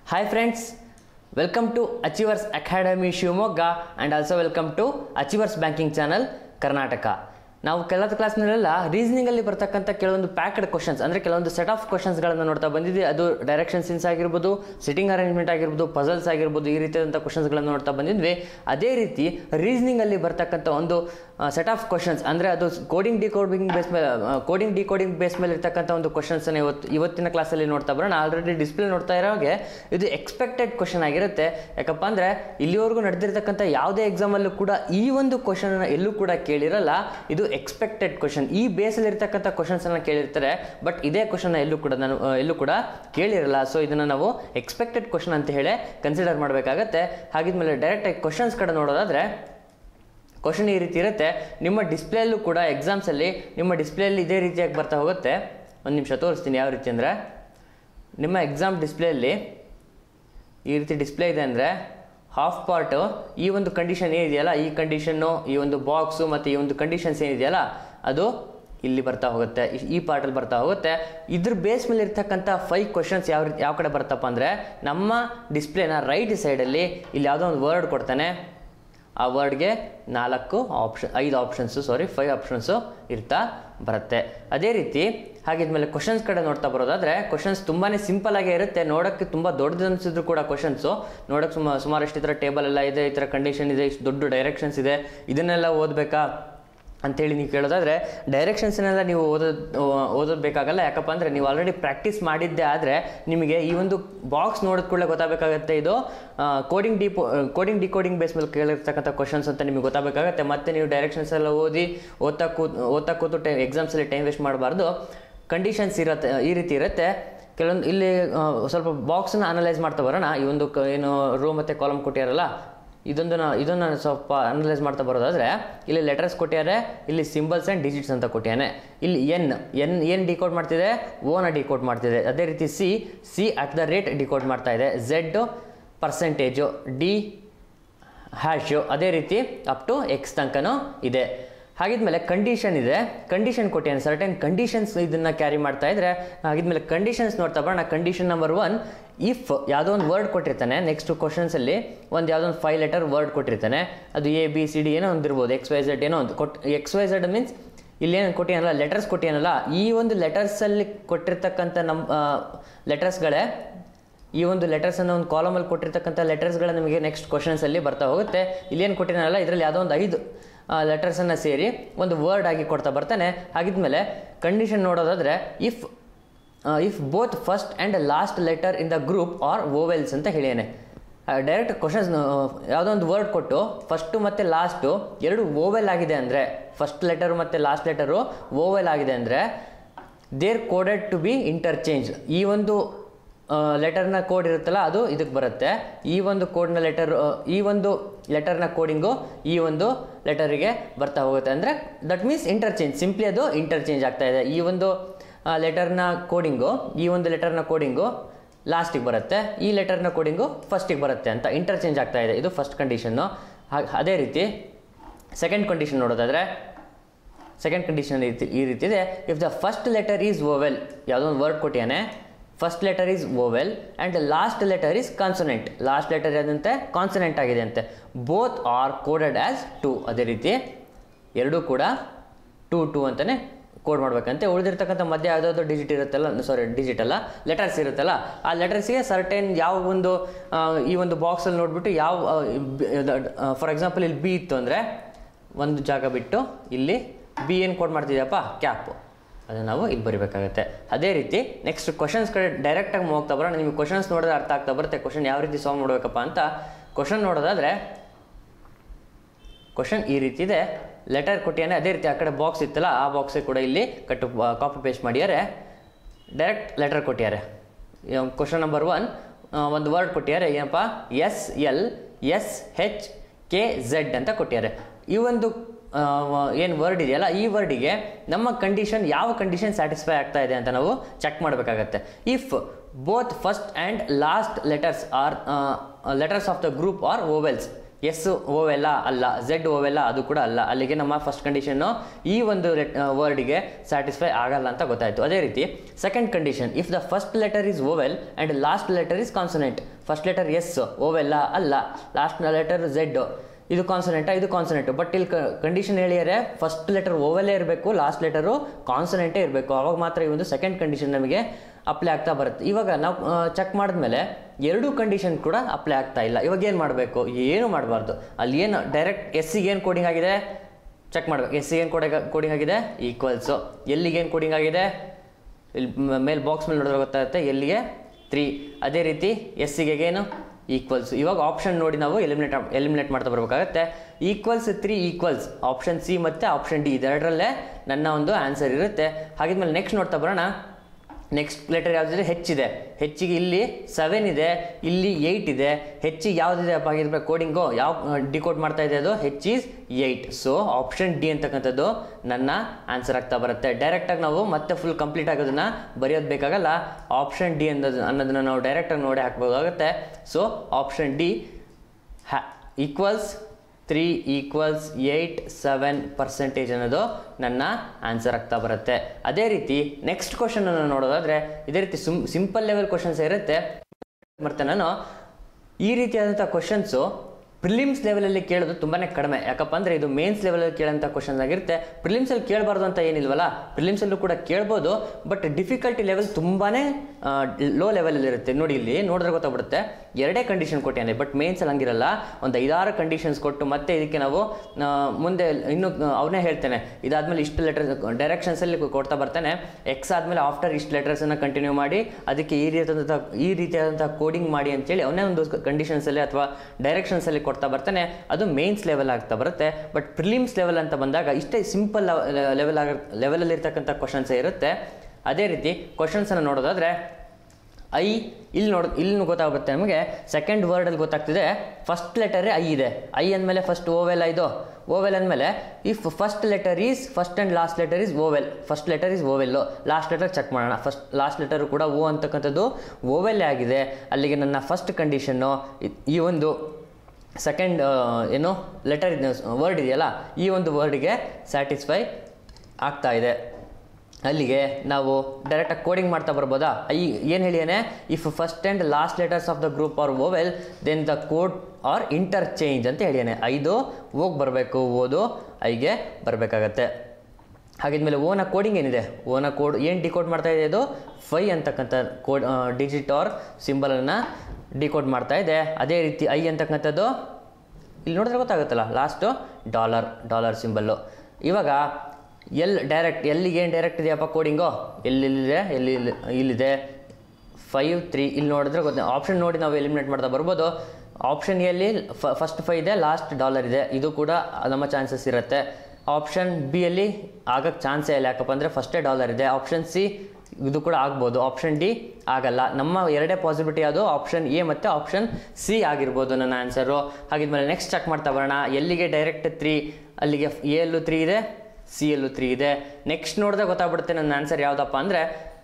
Hi friends, welcome to Achievers Academy Shivamogga and also welcome to Achievers Banking Channel Karnataka ನಾವು ಕಳೆದ ಕ್ಲಾಸ್ನಲ್ಲೆಲ್ಲ ರೀಸನಿಂಗಲ್ಲಿ ಬರ್ತಕ್ಕಂಥ ಕೆಲವೊಂದು packed questions ಅಂದರೆ ಕೆಲವೊಂದು ಸೆಟ್ ಆಫ್ ಕ್ವಶನ್ಸ್ಗಳನ್ನು ನೋಡ್ತಾ ಬಂದಿದ್ವಿ ಅದು ಡೈರೆಕ್ಷನ್ ಸಿನ್ಸ್ ಆಗಿರ್ಬೋದು ಸಿಟ್ಟಿಂಗ್ ಅರೇಂಜ್ಮೆಂಟ್ ಆಗಿರ್ಬೋದು ಪಜಲ್ಸ್ ಆಗಿರ್ಬೋದು ಈ ರೀತಿಯಾದಂಥ ಕ್ವಶನ್ಸ್ಗಳನ್ನು ನೋಡ್ತಾ ಬಂದಿದ್ವಿ ಅದೇ ರೀತಿ ರೀಸನಿಂಗಲ್ಲಿ ಬರ್ತಕ್ಕಂಥ ಒಂದು ಸೆಟ್ ಆಫ್ ಕ್ವಶನ್ಸ್ ಅಂದರೆ ಅದು ಕೋಡಿಂಗ್ ಡಿಕೋಡಿಂಗ್ ಬೇಸ್ ಮೇಲೆ ಕೋಡಿಂಗ್ ಡಿಕೋಡಿಂಗ್ ಬೇಸ್ ಮೇಲೆ ಇರ್ತಕ್ಕಂಥ ಒಂದು ಕ್ವಶನ್ಸನ್ನು ಇವತ್ತು ಇವತ್ತಿನ ಕ್ಲಾಸಲ್ಲಿ ನೋಡ್ತಾ ಬರೋಣ ಆಲ್ರೆಡಿ ಡಿಸ್ಪ್ಲೇ ನೋಡ್ತಾ ಇರೋ ಹಾಗೆ ಇದು ಎಕ್ಸ್ಪೆಕ್ಟೆಡ್ ಕ್ವಶನ್ ಆಗಿರುತ್ತೆ ಯಾಕಪ್ಪ ಅಂದರೆ ಇಲ್ಲಿವರೆಗೂ ನಡೆದಿರ್ತಕ್ಕಂಥ ಯಾವುದೇ ಎಕ್ಸಾಮಲ್ಲೂ ಕೂಡ ಈ ಒಂದು ಕ್ವಶನ್ ಎಲ್ಲೂ ಕೂಡ ಕೇಳಿರಲ್ಲ ಇದು ಎಕ್ಸ್ಪೆಕ್ಟೆಡ್ ಕ್ವಶನ್ ಈ ಬೇಸಲ್ಲಿ ಇರ್ತಕ್ಕಂಥ ಕ್ವಶನ್ಸನ್ನು ಕೇಳಿರ್ತಾರೆ ಬಟ್ ಇದೇ ಕ್ವಶನ್ ಎಲ್ಲೂ ಕೂಡ ನಾನು ಆ, ಎಲ್ಲೂ ಕೂಡ ಕೇಳಿರಲ್ಲ ಸೊ ಇದನ್ನು ನಾವು ಎಕ್ಸ್ಪೆಕ್ಟೆಡ್ ಕ್ವಶನ್ ಅಂತ ಹೇಳಿ ಕನ್ಸಿಡರ್ ಮಾಡಬೇಕಾಗತ್ತೆ ಹಾಗಿದ್ಮೇಲೆ ಡೈರೆಕ್ಟಾಗಿ ಕ್ವಶನ್ಸ್ ಕಡೆ ನೋಡೋದಾದರೆ ಕ್ವಶನ್ ಈ ರೀತಿ ಇರುತ್ತೆ ನಿಮ್ಮ ಡಿಸ್ಪ್ಲೇಯಲ್ಲೂ ಕೂಡ ಎಕ್ಸಾಮ್ಸಲ್ಲಿ ನಿಮ್ಮ ಡಿಸ್ಪ್ಲೇಯಲ್ಲಿ ಇದೇ ರೀತಿಯಾಗಿ ಬರ್ತಾ ಹೋಗುತ್ತೆ ಒಂದು ನಿಮಿಷ ತೋರಿಸ್ತೀನಿ ಯಾವ ರೀತಿ ಅಂದರೆ ನಿಮ್ಮ ಎಕ್ಸಾಮ್ ಡಿಸ್ಪ್ಲೇಯಲ್ಲಿ ಈ ರೀತಿ ಡಿಸ್ಪ್ಲೇ ಇದೆ ಅಂದರೆ ಹಾಫ್ ಪಾರ್ಟು ಈ ಒಂದು ಕಂಡೀಷನ್ ಏನಿದೆಯಲ್ಲ ಈ ಕಂಡೀಷನ್ನು ಈ ಒಂದು ಬಾಕ್ಸು ಮತ್ತು ಈ ಒಂದು ಕಂಡೀಷನ್ಸ್ ಏನಿದೆಯಲ್ಲ ಅದು ಇಲ್ಲಿ ಬರ್ತಾ ಹೋಗುತ್ತೆ ಈ- ಈ ಪಾರ್ಟಲ್ಲಿ ಬರ್ತಾ ಹೋಗುತ್ತೆ ಇದ್ರ ಬೇಸ್ ಮೇಲೆ ಇರ್ತಕ್ಕಂಥ ಫೈವ್ ಕ್ವಶನ್ಸ್ ಯಾವ ರೀತಿ ಯಾವ ಕಡೆ ಬರ್ತಪ್ಪ ಅಂದರೆ ನಮ್ಮ ಡಿಸ್ಪ್ಲೇನ ರೈಟ್ ಸೈಡಲ್ಲಿ ಇಲ್ಲಿ ಯಾವುದೋ ಒಂದು ವರ್ಡ್ ಕೊಡ್ತಾನೆ ಆ ವರ್ಡ್ಗೆ ನಾಲ್ಕು ಆಪ್ಷನ್ ಐದು ಆಪ್ಷನ್ಸು ಸಾರಿ ಫೈವ್ ಆಪ್ಷನ್ಸು ಇರ್ತಾ ಬರುತ್ತೆ ಅದೇ ರೀತಿ ಹಾಗಿದ್ಮೇಲೆ ಕ್ವಶನ್ಸ್ ಕಡೆ ನೋಡ್ತಾ ಬರೋದಾದ್ರೆ ಕ್ವಶನ್ಸ್ ತುಂಬಾ ಸಿಂಪಲ್ ಆಗೇ ಇರುತ್ತೆ ನೋಡೋಕ್ಕೆ ತುಂಬ ದೊಡ್ಡದು ಅನಿಸಿದ್ರು ಕೂಡ ಕ್ವಶನ್ಸು ನೋಡೋಕ್ಕೆ ಸುಮ ಸುಮಾರಷ್ಟು ಈ ಥರ ಟೇಬಲ್ ಎಲ್ಲ ಇದೆ ಈ ಥರ ಕಂಡೀಷನ್ ಇದೆ ಇಷ್ಟು ದೊಡ್ಡ ಡೈರೆಕ್ಷನ್ಸ್ ಇದೆ ಇದನ್ನೆಲ್ಲ ಓದಬೇಕಾ ಅಂತೇಳಿ ನೀವು ಕೇಳೋದಾದ್ರೆ ಡೈರೆಕ್ಷನ್ಸ್ನೆಲ್ಲ ನೀವು ಓದೋದು ಓದೋದು ಬೇಕಾಗಲ್ಲ ಯಾಕಪ್ಪ ಅಂದರೆ ನೀವು ಆಲ್ರೆಡಿ ಪ್ರಾಕ್ಟೀಸ್ ಮಾಡಿದ್ದೆ ಆದರೆ ನಿಮಗೆ ಈ ಒಂದು ಬಾಕ್ಸ್ ನೋಡಿದ ಕೂಡಲೇ ಗೊತ್ತಾಗಬೇಕಾಗತ್ತೆ ಇದು ಕೋಡಿಂಗ್ ಡಿಪೋ ಕೋಡಿಂಗ್ ಡಿಕೋಡಿಂಗ್ ಬೇಸ್ ಮೇಲೆ ಕೇಳಿರ್ತಕ್ಕಂಥ ಕ್ವಶನ್ಸ್ ಅಂತ ನಿಮಗೆ ಗೊತ್ತಾಗಬೇಕಾಗತ್ತೆ ಮತ್ತೆ ನೀವು ಡೈರೆಕ್ಷನ್ಸ್ ಎಲ್ಲ ಓದಿ ಓದ್ತಾ ಕೂತ್ ಓದ್ತಾ ಕೂತು ಟೈ ಎಕ್ಸಾಮ್ಸಲ್ಲಿ ಟೈಮ್ ವೇಸ್ಟ್ ಮಾಡಬಾರ್ದು ಕಂಡೀಷನ್ಸ್ ಇರತ್ತೆ ಈ ರೀತಿ ಇರುತ್ತೆ ಕೆಲವೊಂದು ಇಲ್ಲಿ ಆ, ಸ್ವಲ್ಪ ಬಾಕ್ಸನ್ನ ಅನಲೈಸ್ ಮಾಡ್ತಾ ಬರೋಣ ಈ ಒಂದು ಕ- ಏನು ರೋ ಮತ್ತು ಕಾಲಮ್ ಕೊಟ್ಟಿಯಾರಲ್ಲ ಇದೊಂದು ನಾ ಇದನ್ನು ನಾನು ಸ್ವಲ್ಪ ಅನಲೈಸ್ ಮಾಡ್ತಾ ಬರೋದಾದರೆ ಇಲ್ಲಿ ಲೆಟರ್ಸ್ ಕೊಟ್ಟಿದ್ದಾರೆ ಇಲ್ಲಿ ಸಿಂಬಲ್ಸ್ ಆ್ಯಂಡ್ ಡಿಜಿಟ್ಸ್ ಅಂತ ಕೊಟ್ಟಿದ್ದಾನೆ ಇಲ್ಲಿ ಎನ್ ಎನ್ ಏನು ಡಿಕೋಡ್ ಮಾಡ್ತಿದೆ ಓನ ಡಿಕೋಡ್ ಮಾಡ್ತಿದೆ ಅದೇ ರೀತಿ C C at the rate decode ಮಾಡ್ತಾ ಇದೆ ಝೆಡ್ ಪರ್ಸೆಂಟೇಜು ಡಿ ಹ್ಯಾಶು ಅದೇ ರೀತಿ ಅಪ್ ಟು ಎಕ್ಸ್ ತನಕನೂ ಇದೆ ಹಾಗಿದ್ಮೇಲೆ ಕಂಡೀಷನ್ ಇದೆ ಕಂಡೀಷನ್ ಕೊಟ್ಟಿದ್ದಾನೆ ಸರ್ಟೆನ್ ಕಂಡೀಷನ್ಸ್ ಇದನ್ನು ಕ್ಯಾರಿ ಮಾಡ್ತಾ ಇದ್ರೆ ಹಾಗಿದ್ಮೇಲೆ ಕಂಡೀಷನ್ಸ್ ನೋಡ್ತಾ ಬರೋಣ ಕಂಡೀಷನ್ ನಂಬರ್ ಒನ್ ಇಫ್ ಯಾವುದೋ ಒಂದು ವರ್ಡ್ ಕೊಟ್ಟಿರ್ತಾನೆ ನೆಕ್ಸ್ಟ್ ಕ್ವಶನ್ಸಲ್ಲಿ ಒಂದು ಯಾವುದೋ ಒಂದು ಫೈವ್ ಲೆಟರ್ ವರ್ಡ್ ಕೊಟ್ಟಿರ್ತಾನೆ ಅದು ಎ ಬಿ ಸಿ ಡಿ ಏನೋ ಒಂದು ಇರ್ಬೋದು ಎಕ್ಸ್ ವೈ ಝೆಡ್ ಏನೋ ಒಂದು ಕೊಟ್ ಎಕ್ಸ್ ವೈ ಝೆಡ್ ಮೀನ್ಸ್ ಇಲ್ಲೇನು ಕೊಟ್ಟಿಯಾನಲ್ಲ ಲೆಟರ್ಸ್ ಕೊಟ್ಟಿಯಾನಲ್ಲ ಈ ಒಂದು ಲೆಟರ್ಸಲ್ಲಿ ಕೊಟ್ಟಿರ್ತಕ್ಕಂಥ ನಮ್ಮ ಲೆಟರ್ಸ್ಗಳೇ ಈ ಒಂದು ಲೆಟರ್ಸನ್ನು ಒಂದು ಕಾಲಮಲ್ಲಿ ಕೊಟ್ಟಿರ್ತಕ್ಕಂಥ ಲೆಟರ್ಸ್ಗಳು ನಿಮಗೆ ನೆಕ್ಸ್ಟ್ ಕ್ವಶನ್ಸಲ್ಲಿ ಬರ್ತಾ ಹೋಗುತ್ತೆ ಇಲ್ಲೇನು ಕೊಟ್ಟಿರಲ್ಲ ಇದರಲ್ಲಿ ಯಾವುದೋ ಒಂದು ಐದು ಲೆಟರ್ಸನ್ನು ಸೇರಿ ಒಂದು ವರ್ಡ್ ಆಗಿ ಕೊಡ್ತಾ ಬರ್ತಾನೆ ಹಾಗಿದ್ಮೇಲೆ ಕಂಡೀಷನ್ ನೋಡೋದಾದರೆ if if both first and last letter in the group are vowels ಅಂತ ಹೇಳಿಯಾನೆ ಡೈರೆಕ್ಟ್ ಕ್ವಶನ್ಸ್ ಯಾವುದೋ ಒಂದು ವರ್ಡ್ ಕೊಟ್ಟು ಫಸ್ಟು ಮತ್ತು ಲಾಸ್ಟು ಎರಡು ಓವೆಲ್ ಆಗಿದೆ ಅಂದರೆ ಫಸ್ಟ್ ಲೆಟರು ಮತ್ತು ಲಾಸ್ಟ್ ಲೆಟರು ಓವೆಲ್ ಆಗಿದೆ ಅಂದರೆ there coded to be interchange ಈ ಒಂದು ಲೆಟರ್ನ ಕೋಡ್ ಇರುತ್ತಲ್ಲ ಅದು ಇದಕ್ಕೆ ಬರುತ್ತೆ ಈ ಒಂದು ಕೋಡ್ನ ಲೆಟರ್ ಈ ಒಂದು ಲೆಟರ್ನ ಕೋಡಿಂಗು ಈ ಒಂದು ಲೆಟರಿಗೆ ಬರ್ತಾ ಹೋಗುತ್ತೆ ಅಂದರೆ ದಟ್ ಮೀನ್ಸ್ ಇಂಟರ್ಚೇಂಜ್ ಸಿಂಪ್ಲಿ ಅದು ಇಂಟರ್ಚೇಂಜ್ ಆಗ್ತಾ ಇದೆ ಈ ಒಂದು ಲೆಟರ್ನ ಕೋಡಿಂಗು ಈ ಒಂದು ಲೆಟರ್ನ ಕೋಡಿಂಗು ಲಾಸ್ಟಿಗೆ ಬರುತ್ತೆ ಈ ಲೆಟರ್ನ ಕೋಡಿಂಗು ಫಸ್ಟಿಗೆ ಬರುತ್ತೆ ಅಂತ ಇಂಟರ್ಚೇಂಜ್ ಆಗ್ತಾ ಇದೆ ಇದು ಫಸ್ಟ್ ಕಂಡೀಷನ್ನು ಅದೇ ರೀತಿ ಸೆಕೆಂಡ್ ಕಂಡೀಷನ್ ನೋಡೋದಾದರೆ ಸೆಕೆಂಡ್ ಕಂಡೀಷನ್ ರೀತಿ ಈ ರೀತಿ ಇದೆ if the first letter is vowel ಯಾವುದೋ ಒಂದು ವರ್ಡ್ ಕೊಟ್ಟಿಯಾನೆ first letter is vowel and last letter is consonant last letter ಯಾದಂತೆ ಕಾನ್ಸನೆಂಟ್ ಆಗಿದೆ ಅಂತೆ both are coded as two ಅದೇ ರೀತಿ ಎರಡೂ ಕೂಡ ಟು ಟು ಅಂತಲೇ ಕೋಡ್ ಮಾಡ್ಬೇಕಂತೆ ಉಳಿದಿರ್ತಕ್ಕಂಥ ಮಧ್ಯ ಯಾವುದಾದ್ರು ಡಿಜಿಟ್ ಇರುತ್ತಲ್ಲ ಸಾರಿ ಡಿಜಿಟ್ ಅಲ್ಲ ಲೆಟರ್ಸ್ ಇರುತ್ತಲ್ಲ ಆ ಲೆಟರ್ಸಿಗೆ ಸರ್ಟೆನ್ ಯಾವ ಒಂದು ಆ, ಈ ಒಂದು ಬಾಕ್ಸಲ್ಲಿ ನೋಡಿಬಿಟ್ಟು ಯಾವ ಫಾರ್ ಎಕ್ಸಾಂಪಲ್ ಇಲ್ಲಿ ಬಿ ಇತ್ತು ಅಂದರೆ ಒಂದು ಜಾಗ ಬಿಟ್ಟು ಇಲ್ಲಿ ಬಿ ಏನು ಕೋಡ್ ಮಾಡ್ತಿದ್ಯಪ್ಪ ಕ್ಯಾಪು ಅದನ್ನು ನಾವು ಇಲ್ಲಿ ಬರಿಬೇಕಾಗುತ್ತೆ ಅದೇ ರೀತಿ ನೆಕ್ಸ್ಟ್ ಕ್ವಶನ್ಸ್ ಕಡೆ ಡೈರೆಕ್ಟಾಗಿ ಹೋಗ್ತಾ ಬರೋಣ ನಿಮಗೆ ಕ್ವಶನ್ಸ್ ನೋಡಿದ್ರೆ ಅರ್ಥ ಆಗ್ತಾ ಬರುತ್ತೆ ಕ್ವಶನ್ ಯಾವ ರೀತಿ ಸಾಲ್ವ್ ಮಾಡಬೇಕಪ್ಪ ಅಂತ ಕ್ವಶನ್ ನೋಡೋದಾದರೆ ಕ್ವಶನ್ ಈ ರೀತಿ ಇದೆ ಲೆಟರ್ ಕೊಟ್ಟಿಯಾನೆ ಅದೇ ರೀತಿ ಆ ಕಡೆ ಬಾಕ್ಸ್ ಇತ್ತಲ್ಲ ಆ ಬಾಕ್ಸಿಗೆ ಕೂಡ ಇಲ್ಲಿ ಕಟ್ಟು ಕಾಪಿ ಪೇಸ್ಟ್ ಮಾಡಿದ್ದಾರೆ ಡೈರೆಕ್ಟ್ ಲೆಟರ್ ಕೊಟ್ಟಿದ್ದಾರೆ ಕ್ವಶನ್ ನಂಬರ್ ಒನ್ ಒಂದು ವರ್ಡ್ ಕೊಟ್ಟಿದ್ದಾರೆ ಏನಪ್ಪ S L S H K Z ಅಂತ ಕೊಟ್ಟಿದ್ದಾರೆ ಈ ಒಂದು ಏನು ವರ್ಡ್ ಇದೆಯಲ್ಲ ಈ ವರ್ಡಿಗೆ ನಮ್ಮ ಕಂಡೀಷನ್ ಯಾವ ಕಂಡೀಷನ್ ಸ್ಯಾಟಿಸ್ಫೈ ಆಗ್ತಾ ಇದೆ ಅಂತ ನಾವು ಚೆಕ್ ಮಾಡಬೇಕಾಗತ್ತೆ if both first and last letters are letters of the group are vowels S ಓವೆಲ್ಲ ಅಲ್ಲ ಝೆಡ್ ಓವೆಲ್ಲ ಅದು ಕೂಡ ಅಲ್ಲ ಅಲ್ಲಿಗೆ ನಮ್ಮ ಫಸ್ಟ್ ಕಂಡೀಷನ್ನು ಈ ಒಂದು ವರ್ಡಿಗೆ ಸ್ಯಾಟಿಸ್ಫೈ ಆಗಲ್ಲ ಅಂತ ಗೊತ್ತಾಯಿತು ಅದೇ ರೀತಿ second condition if the first letter is vowel and last letter is consonant first letter S ಓವೆಲ್ಲ ಅಲ್ಲ ಲಾಸ್ಟ್ ಲೆಟರ್ ಝೆಡ್ ಇದು ಕಾನ್ಸನೆಂಟಾ ಇದು ಕಾನ್ಸನೆಂಟು ಬಟ್ ಇಲ್ಲಿ ಕಂಡೀಷನ್ ಹೇಳಿದರೆ ಫಸ್ಟ್ ಲೆಟರ್ ಓವೆಲ್ಲೇ ಇರಬೇಕು ಲಾಸ್ಟ್ ಲೆಟರು ಕಾನ್ಸನೆಂಟೇ ಇರಬೇಕು ಅವಾಗ ಮಾತ್ರ ಈ ಒಂದು ಸೆಕೆಂಡ್ ಕಂಡೀಷನ್ ನಮಗೆ ಅಪ್ಲೈ ಆಗ್ತಾ ಬರುತ್ತೆ ಇವಾಗ ನಾವು ಚೆಕ್ ಮಾಡಿದ್ಮೇಲೆ ಎರಡೂ ಕಂಡೀಷನ್ ಕೂಡ ಅಪ್ಲೈ ಆಗ್ತಾ ಇಲ್ಲ ಇವಾಗ ಏನು ಮಾಡಬೇಕು ಏನು ಮಾಡಬಾರ್ದು ಅಲ್ಲಿ ಏನು ಡೈರೆಕ್ಟ್ ಎಸ್ಸಿಗೆ ಏನು ಕೋಡಿಂಗ್ ಆಗಿದೆ ಚೆಕ್ ಮಾಡಬೇಕು ಎಸ್ಸಿಗೆ ಏನು ಕೋಡಿಂಗ್ ಕೋಡಿಂಗ್ ಆಗಿದೆ ಈಕ್ವಲ್ಸು ಎಲ್ಲಿಗೆ ಏನು ಕೋಡಿಂಗ್ ಆಗಿದೆ ಇಲ್ಲಿ ಮೇಲೆ ಬಾಕ್ಸ್ ಮೇಲೆ ನೋಡಿದ್ರೆ ಗೊತ್ತಾಗುತ್ತೆ ಎಲ್ಲಿಗೆ ತ್ರೀ ಅದೇ ರೀತಿ ಎಸ್ಸಿಗೆ ಏನು ಈಕ್ವಲ್ಸ್ ಇವಾಗ ಆಪ್ಷನ್ ನೋಡಿ ನಾವು ಎಲಿಮಿನೇಟ್ ಎಲಿಮಿನೇಟ್ ಮಾಡ್ತಾ ಬರಬೇಕಾಗತ್ತೆ equals three equals option C ಮತ್ತು ಆಪ್ಷನ್ ಡಿ ಇದೆರಡರಲ್ಲೇ ನನ್ನ ಒಂದು ಆನ್ಸರ್ ಇರುತ್ತೆ ಹಾಗಿದ್ಮೇಲೆ ನೆಕ್ಸ್ಟ್ ನೋಡ್ತಾ ಬರೋಣ ನೆಕ್ಸ್ಟ್ ಲೆಟರ್ ಯಾವುದಿದೆ ಹೆಚ್ಚಿದೆ ಹೆಚ್ಚಿಗೆ ಇಲ್ಲಿ ಸೆವೆನ್ ಇದೆ ಇಲ್ಲಿ ಏಯ್ಟ್ ಇದೆ ಹೆಚ್ಚಿಗೆ ಯಾವುದಿದೆ ಅಪ್ಪ ಆಗಿರ್ಬೇಕು ಕೋಡಿಂಗು ಯಾವ ಡಿಕೋಡ್ ಮಾಡ್ತಾ ಇದೆ ಅದು H is eight so option D ಅಂತಕ್ಕಂಥದ್ದು ನನ್ನ ಆನ್ಸರ್ ಆಗ್ತಾ ಬರುತ್ತೆ ಡೈರೆಕ್ಟಾಗಿ ನಾವು ಮತ್ತೆ ಫುಲ್ ಕಂಪ್ಲೀಟ್ ಆಗೋದನ್ನ ಬರೆಯೋದು ಬೇಕಾಗಲ್ಲ ಆಪ್ಷನ್ ಡಿ ಅನ್ನೋದು ಅನ್ನೋದನ್ನ ನಾವು ಡೈರೆಕ್ಟಾಗಿ ನೋಡಿ ಹಾಕ್ಬೋದಾಗುತ್ತೆ ಸೊ ಆಪ್ಷನ್ ಡಿ ಹ್ಯಾ equals three equals eight seven percentage ಅನ್ನೋದು ನನ್ನ ಆನ್ಸರ್ ಆಗ್ತಾ ಬರುತ್ತೆ ಅದೇ ರೀತಿ ನೆಕ್ಸ್ಟ್ ಕ್ವಶನ್ ಅನ್ನು ನೋಡೋದಾದ್ರೆ ಇದೇ ರೀತಿ ಸಿಂ ಸಿಂಪಲ್ ಲೆವೆಲ್ ಕ್ವಶನ್ಸ್ ಇರುತ್ತೆ ಮತ್ತೆ ನಾನು ಈ ರೀತಿಯಾದಂಥ ಕ್ವಶನ್ಸು ಪ್ರಿಲಿಮ್ಸ್ ಲೆವೆಲಲ್ಲಿ ಕೇಳೋದು ತುಂಬಾ ಕಡಿಮೆ ಯಾಕಪ್ಪ ಅಂದರೆ ಇದು ಮೇನ್ಸ್ ಲೆವೆಲಲ್ಲಿ ಕೇಳೋಂಥ ಕ್ವಶನ್ಸ್ ಆಗಿರುತ್ತೆ ಪ್ರಿಲಿಮ್ಸಲ್ಲಿ ಕೇಳಬಾರ್ದು ಅಂತ ಏನಿಲ್ವಲ್ಲ ಪ್ರಿಲಿಮ್ಸಲ್ಲೂ ಕೂಡ ಕೇಳ್ಬೋದು ಬಟ್ ಡಿಫಿಕಲ್ಟಿ ಲೆವೆಲ್ ತುಂಬಾ ಲೋ ಲೆವೆಲಲ್ಲಿ ಇರುತ್ತೆ ನೋಡಿ ಇಲ್ಲಿ ನೋಡಿದ್ರೆ ಗೊತ್ತಾಗ್ಬಿಡುತ್ತೆ ಎರಡೇ ಕಂಡೀಷನ್ ಕೊಟ್ಟಿದ್ದಾನೆ ಬಟ್ ಮೇನ್ಸಲ್ಲಿ ಹಂಗಿರಲ್ಲ ಒಂದು ಐದಾರು ಕಂಡೀಷನ್ಸ್ ಕೊಟ್ಟು ಮತ್ತೆ ಇದಕ್ಕೆ ನಾವು ಆ, ಮುಂದೆ ಇನ್ನು ಅವನೇ ಹೇಳ್ತೇನೆ ಇದಾದ್ಮೇಲೆ ಇಷ್ಟು ಲೆಟರ್ಸ್ ಡೈರೆಕ್ಷನ್ಸಲ್ಲಿ ಕೊಡ್ತಾ ಬರ್ತಾನೆ ಎಕ್ಸ್ ಆದಮೇಲೆ ಆಫ್ಟರ್ ಇಷ್ಟು ಲೆಟರ್ಸನ್ನು ಕಂಟಿನ್ಯೂ ಮಾಡಿ ಅದಕ್ಕೆ ಈ ರೀತಿಯಾದಂಥ ಈ ರೀತಿಯಾದಂಥ ಕೋಡಿಂಗ್ ಮಾಡಿ ಅಂತೇಳಿ ಅವನೇ ಒಂದು ಕಂಡೀಷನ್ಸಲ್ಲಿ ಅಥವಾ ಡೈರೆಕ್ಷನ್ಸಲ್ಲಿ ಕೊಡ್ತಾ ಬರ್ತಾನೆ ಅದು ಮೇನ್ಸ್ ಲೆವೆಲ್ ಆಗ್ತಾ ಬರುತ್ತೆ ಬಟ್ ಪ್ರಿಲಿಮ್ಸ್ ಲೆವೆಲ್ ಅಂತ ಬಂದಾಗ ಇಷ್ಟೇ ಸಿಂಪಲ್ ಲೆವೆಲ್ ಆಗ ಲೆವೆಲಲ್ಲಿ ಇರ್ತಕ್ಕಂಥ ಕ್ವಶನ್ಸೇ ಇರುತ್ತೆ ಅದೇ ರೀತಿ ಕ್ವಶನ್ಸನ್ನು ನೋಡೋದಾದರೆ ಐ ಇಲ್ಲಿ ನೋಡ್ ಇಲ್ಲಿ ಗೊತ್ತಾಗುತ್ತೆ ನಮಗೆ ಸೆಕೆಂಡ್ ವರ್ಡಲ್ಲಿ ಗೊತ್ತಾಗ್ತಿದೆ ಫಸ್ಟ್ ಲೆಟರೇ ಐ ಇದೆ ಐ ಅಂದಮೇಲೆ ಫಸ್ಟ್ ಓವೆಲ್ ಇದು ಓವೆಲ್ ಅಂದಮೇಲೆ if first letter is first and last letter is vowel first letter is vowel last letter check ಮಾಡೋಣ ಫಸ್ಟ್ ಲಾಸ್ಟ್ ಲೆಟರು ಕೂಡ ಓ ಅಂತಕ್ಕಂಥದ್ದು ಓವೆಲ್ಲೇ ಆಗಿದೆ ಅಲ್ಲಿಗೆ ನನ್ನ ಫಸ್ಟ್ ಕಂಡೀಷನ್ನು ಈ ಒಂದು ಸೆಕೆಂಡ್ ಏನು ಲೆಟರ್ ವರ್ಡ್ ಇದೆಯಲ್ಲ ಈ ಒಂದು ವರ್ಡಿಗೆ ಸ್ಯಾಟಿಸ್ಫೈ ಆಗ್ತಾ ಇದೆ ಅಲ್ಲಿಗೆ ನಾವು ಡೈರೆಕ್ಟಾಗಿ ಕೋಡಿಂಗ್ ಮಾಡ್ತಾ ಬರ್ಬೋದಾ ಐ ಏನು ಹೇಳಿಯೇನೆ if first and last letters of the group are vowel then the code are interchange ಅಂತ ಹೇಳಿಯೇನೆ ಐದು ಹೋಗಿ ಬರಬೇಕು ಓದು ಐಗೆ ಬರಬೇಕಾಗತ್ತೆ ಹಾಗಿದ್ಮೇಲೆ ಓನ ಕೋಡಿಂಗ್ ಏನಿದೆ ಓನ ಕೋಡ್ ಏನು ಡಿಕೋಡ್ ಮಾಡ್ತಾ ಇದೆ ಇದು ಫೈ ಅಂತಕ್ಕಂಥ ಕೋಡ್ ಡಿಜಿಟ್ ಆರ್ ಸಿಂಬಲನ್ನು ಡಿಕೋಡ್ ಮಾಡ್ತಾ ಇದೆ ಅದೇ ರೀತಿ ಐ ಅಂತಕ್ಕಂಥದ್ದು ಇಲ್ಲಿ ನೋಡಿದ್ರೆ ಗೊತ್ತಾಗುತ್ತಲ್ಲ ಲಾಸ್ಟು ಡಾಲರ್ ಡಾಲರ್ ಸಿಂಬಲ್ಲು ಇವಾಗ ಎಲ್ ಡೈರೆಕ್ಟ್ ಎಲ್ಲಿಗೆ ಏನು ಡೈರೆಕ್ಟ್ ಇದೆಯಪ್ಪ ಕೋಡಿಂಗು ಎಲ್ಲಿದೆ ಎಲ್ಲಿ ಇಲ್ಲಿ- ಇಲ್ಲಿದೆ ಫೈವ್ ತ್ರೀ ಇಲ್ಲಿ ನೋಡಿದ್ರೆ ಗೊತ್ತ ಆಪ್ಷನ್ ನೋಡಿ ನಾವು ಎಲಿಮಿನೇಟ್ ಮಾಡ್ತಾ ಬರ್ಬೋದು ಆಪ್ಷನ್ ಎಲ್ಲಿ ಫಸ್ಟ್ ಫೈ ಇದೆ ಲಾಸ್ಟ್ ಡಾಲರ್ ಇದೆ ಇದು ಕೂಡ ನಮ್ಮ ಚಾನ್ಸಸ್ ಇರುತ್ತೆ ಆಪ್ಷನ್ ಬಿ ಅಲ್ಲಿ ಆಗಕ್ಕೆ ಚಾನ್ಸೇ ಇಲ್ಲ ಯಾಕಪ್ಪ ಅಂದರೆ ಫಸ್ಟೇ ಡಾಲರ್ ಇದೆ ಆಪ್ಷನ್ ಸಿ ಇದು ಕೂಡ ಆಗ್ಬೋದು ಆಪ್ಷನ್ ಡಿ ಆಗಲ್ಲ ನಮ್ಮ ಎರಡೇ ಪಾಸಿಬಿಲಿಟಿ ಅದು ಆಪ್ಷನ್ ಎ ಮತ್ತು ಆಪ್ಷನ್ ಸಿ ಆಗಿರ್ಬೋದು ನನ್ನ ಆನ್ಸರು ಹಾಗಿದ್ಮೇಲೆ ನೆಕ್ಸ್ಟ್ ಚೆಕ್ ಮಾಡ್ತಾ ಬರೋಣ ಎಲ್ಲಿಗೆ ಡೈರೆಕ್ಟ್ ತ್ರೀ ಅಲ್ಲಿಗೆ ಎ ಎಲ್ಲೂ ತ್ರೀ ಇದೆ ಸಿ ಎಲ್ಲೂ ತ್ರೀ ಇದೆ ನೆಕ್ಸ್ಟ್ ನೋಡಿದ್ರೆ ಗೊತ್ತಾಗ್ಬಿಡುತ್ತೆ ನನ್ನ ಆನ್ಸರ್ ಯಾವುದಪ್ಪ ಅಂದರೆ